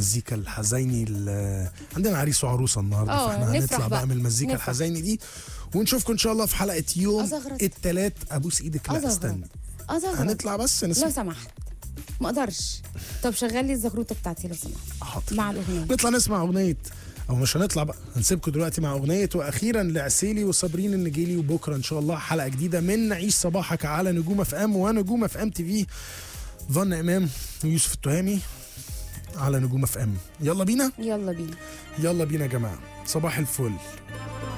المزيكا الحزيني ال- عندنا عريس وعروسه النهارده آه، فاحنا نفرح هنطلع بقى, بقى. من المزيكا نفرح. الحزيني دي ونشوفكم ان شاء الله في حلقه يوم أزغرط. الثلاث ابوس ايدك لا أزغرط. استنى أزغرط هنطلع بس لو نسمع سمحت ما اقدرش طب شغل لي الزغروطه بتاعتي لو سمحت حاضر مع الاغنيه نطلع نسمع اغنيه او مش هنطلع بقى هنسيبكم دلوقتي مع اغنيه واخيرا لعسيلي وصابرين النجيلي وبكره ان شاء الله حلقه جديده من نعيش صباحك على نجوم اف ام ونجوم اف ام تي في ظن امام ويوسف التهامي على نجوم اف ام يلا بينا يلا بينا يلا بينا يا جماعه صباح الفل